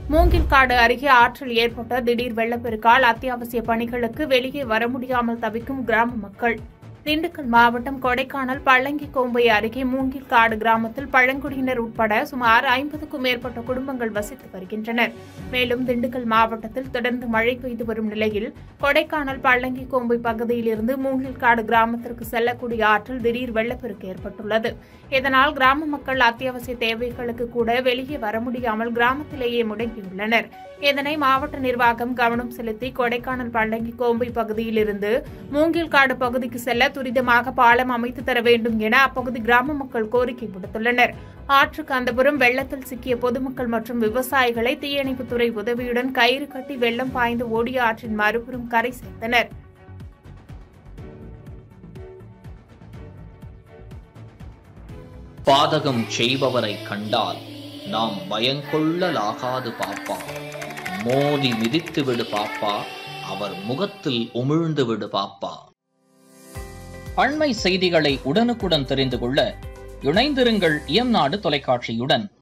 மூங்கில்காடு அருகே ஆற்றில் ஏற்பட்ட திடீர் வெள்ளப்பெருக்கால் அத்தியாவசிய பணிகளுக்கு வெளியே வர முடியாமல் தவிக்கும் கிராம மக்கள் திண்டுக்கல் மாவட்டம் கொடைக்கானல் பள்ளங்கி கோம்பை அருகே மூங்கில்காடு கிராமத்தில் பழங்குடியினர் உட்பட சுமார் ஐம்பதுக்கும் மேற்பட்ட குடும்பங்கள் வசித்து வருகின்றனர் மேலும் திண்டுக்கல் மாவட்டத்தில் தொடர்ந்து மழை பெய்து வரும் நிலையில் கொடைக்கானல் பள்ளங்கி கோம்பை பகுதியிலிருந்து மூங்கில்காடு கிராமத்திற்கு செல்லக்கூடிய ஆற்றில் திடீர் வெள்ளப்பெருக்கு ஏற்பட்டுள்ளது இதனால் கிராம மக்கள் அத்தியாவசிய தேவைகளுக்கு கூட வெளியே வர முடியாமல் கிராமத்திலேயே முடங்கியுள்ளனர் இதனை மாவட்ட நிர்வாகம் கவனம் செலுத்தி கொடைக்கானல் பள்ளங்கி கோம்பை பகுதியிலிருந்து மூங்கில்காடு பகுதிக்கு செல்ல துரிதமாக பாலம் அமைத்து தர வேண்டும் என அப்பகுதி கிராம மக்கள் கோரிக்கை விடுத்துள்ளனர் ஆற்றுக்கு அந்தபுறம் வெள்ளத்தில் சிக்கிய பொதுமக்கள் மற்றும் விவசாயிகளை தீயணைப்புத்துறை உதவியுடன் கயிறு கட்டி வெள்ளம் பாய்ந்து ஓடிய ஆற்றின் மறுபுறம் கரை சேர்த்தனர் பாதகம் செய்பவரை கண்டால் நாம் பயங்கொள்ளலாகாது பாப்பா மோதி மிதித்து விடு பாப்பா அவர் முகத்தில் உமிழ்ந்து விடு பாப்பா அண்மை செய்திகளை உடனுக்குடன் தெரிந்து கொள்ள இணைந்திருங்கள் இயம்நாடு தொலைக்காட்சியுடன்